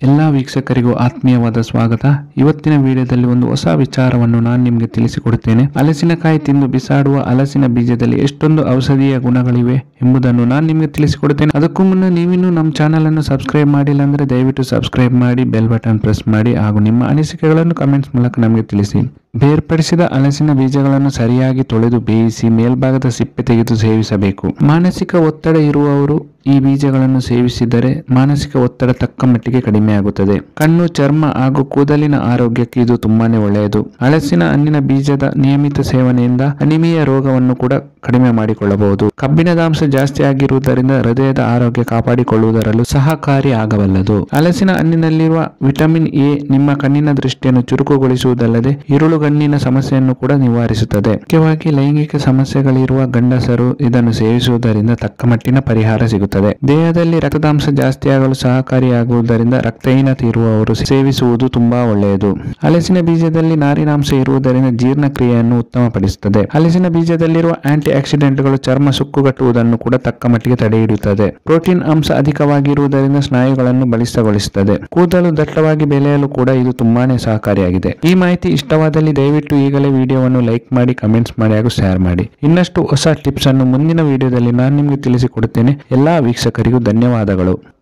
ಎಲ್ಲ ವೀಕ್ಷಕರಿಗೂ ಆತ್ಮೀಯವಾದ ಸ್ವಾಗತ ಇವತ್ತಿನ ವಿಡಿಯೋದಲ್ಲಿ ಒಂದು ಹೊಸ ವಿಚಾರವನ್ನು ನಾನು ನಿಮಗೆ ತಿಳಿಸಿಕೊಡುತ್ತೇನೆ ಹಲಸಿನಕಾಯಿ ತಿಂದು ಬಿಸಾಡುವ ಹಲಸಿನ ಬೀಜದಲ್ಲಿ ಎಷ್ಟೊಂದು ಔಷಧೀಯ ಗುಣಗಳಿವೆ ಎಂಬುದನ್ನು ನಾನು ನಿಮಗೆ ತಿಳಿಸಿಕೊಡುತ್ತೇನೆ ಅದಕ್ಕೂ ಮುನ್ನ ನೀವಿನ್ನೂ ನಮ್ಮ ಚಾನಲ್ ಅನ್ನು ಸಬ್ಸ್ಕ್ರೈಬ್ ಮಾಡಿಲ್ಲ ಅಂದ್ರೆ ದಯವಿಟ್ಟು ಸಬ್ಸ್ಕ್ರೈಬ್ ಮಾಡಿ ಬೆಲ್ ಬಟನ್ ಪ್ರೆಸ್ ಮಾಡಿ ಹಾಗೂ ನಿಮ್ಮ ಅನಿಸಿಕೆಗಳನ್ನು ಕಮೆಂಟ್ಸ್ ಮೂಲಕ ನಮಗೆ ತಿಳಿಸಿ ಬೇರ್ಪಡಿಸಿದ ಹಲಸಿನ ಬೀಜಗಳನ್ನು ಸರಿಯಾಗಿ ತೊಳೆದು ಬೇಯಿಸಿ ಮೇಲ್ಭಾಗದ ಸಿಪ್ಪೆ ತೆಗೆದು ಸೇವಿಸಬೇಕು ಮಾನಸಿಕ ಒತ್ತಡ ಇರುವವರು ಈ ಬೀಜಗಳನ್ನು ಸೇವಿಸಿದರೆ ಮಾನಸಿಕ ಒತ್ತಡ ತಕ್ಕ ಮಟ್ಟಿಗೆ ಕಡಿಮೆ ಆಗುತ್ತದೆ ಕಣ್ಣು ಚರ್ಮ ಹಾಗೂ ಕೂದಲಿನ ಆರೋಗ್ಯಕ್ಕೆ ಇದು ತುಂಬಾನೇ ಒಳ್ಳೆಯದು ಹಲಸಿನ ಹಣ್ಣಿನ ಬೀಜದ ನಿಯಮಿತ ಸೇವನೆಯಿಂದ ಅನಿಮಿಯ ರೋಗವನ್ನು ಕೂಡ ಕಡಿಮೆ ಮಾಡಿಕೊಳ್ಳಬಹುದು ಕಬ್ಬಿಣದ ಅಂಶ ಜಾಸ್ತಿ ಆಗಿರುವುದರಿಂದ ಹೃದಯದ ಆರೋಗ್ಯ ಕಾಪಾಡಿಕೊಳ್ಳುವುದರಲ್ಲೂ ಸಹಕಾರಿ ಆಗಬಲ್ಲದು ಹಲಸಿನ ಹಣ್ಣಿನಲ್ಲಿರುವ ವಿಟಮಿನ್ ಎ ನಿಮ್ಮ ಕಣ್ಣಿನ ದೃಷ್ಟಿಯನ್ನು ಚುರುಕುಗೊಳಿಸುವುದಲ್ಲದೆ ಇರುಳುಗಣ್ಣಿನ ಸಮಸ್ಯೆಯನ್ನು ಕೂಡ ನಿವಾರಿಸುತ್ತದೆ ಮುಖ್ಯವಾಗಿ ಲೈಂಗಿಕ ಸಮಸ್ಯೆಗಳಿರುವ ಗಂಡಸರು ಇದನ್ನು ಸೇವಿಸುವುದರಿಂದ ತಕ್ಕ ಮಟ್ಟಿನ ಪರಿಹಾರ ಸಿಗುತ್ತದೆ ದೇಹದಲ್ಲಿ ರಕ್ತದಾಂಶ ಜಾಸ್ತಿಯಾಗಲು ಸಹಕಾರಿಯಾಗುವುದರಿಂದ ರಕ್ತಹೀನತೆ ಇರುವವರು ಸೇವಿಸುವುದು ತುಂಬಾ ಒಳ್ಳೆಯದು ಹಲಸಿನ ಬೀಜದಲ್ಲಿ ನಾರಿನಾಂಶ ಇರುವುದರಿಂದ ಜೀರ್ಣಕ್ರಿಯೆಯನ್ನು ಉತ್ತಮಪಡಿಸುತ್ತದೆ ಹಲಸಿನ ಬೀಜದಲ್ಲಿರುವ ಆಂಟಿ ಆಕ್ಸಿಡೆಂಟ್ಗಳು ಚರ್ಮ ಸುಕ್ಕುಗಟ್ಟುವುದನ್ನು ಕೂಡ ತಕ್ಕ ಮಟ್ಟಿಗೆ ತಡೆಹಿಡಿಯುತ್ತದೆ ಪ್ರೋಟೀನ್ ಅಂಶ ಅಧಿಕವಾಗಿರುವುದರಿಂದ ಸ್ನಾಯುಗಳನ್ನು ಬಲಿಷ್ಠಗೊಳಿಸುತ್ತದೆ ಕೂದಲು ದಟ್ಟವಾಗಿ ಬೆಳೆಯಲು ಕೂಡ ಇದು ತುಂಬಾನೇ ಸಹಕಾರಿಯಾಗಿದೆ ಈ ಮಾಹಿತಿ ಇಷ್ಟವಾದಲ್ಲಿ ದಯವಿಟ್ಟು ಈಗಲೇ ವಿಡಿಯೋವನ್ನು ಲೈಕ್ ಮಾಡಿ ಕಮೆಂಟ್ಸ್ ಮಾಡಿ ಹಾಗೂ ಶೇರ್ ಮಾಡಿ ಇನ್ನಷ್ಟು ಹೊಸ ಟಿಪ್ಸ್ ಅನ್ನು ಮುಂದಿನ ವಿಡಿಯೋದಲ್ಲಿ ನಾನು ನಿಮಗೆ ತಿಳಿಸಿಕೊಡುತ್ತೇನೆ ಎಲ್ಲಾ ವೀಕ್ಷಕರಿಗೂ ಧನ್ಯವಾದಗಳು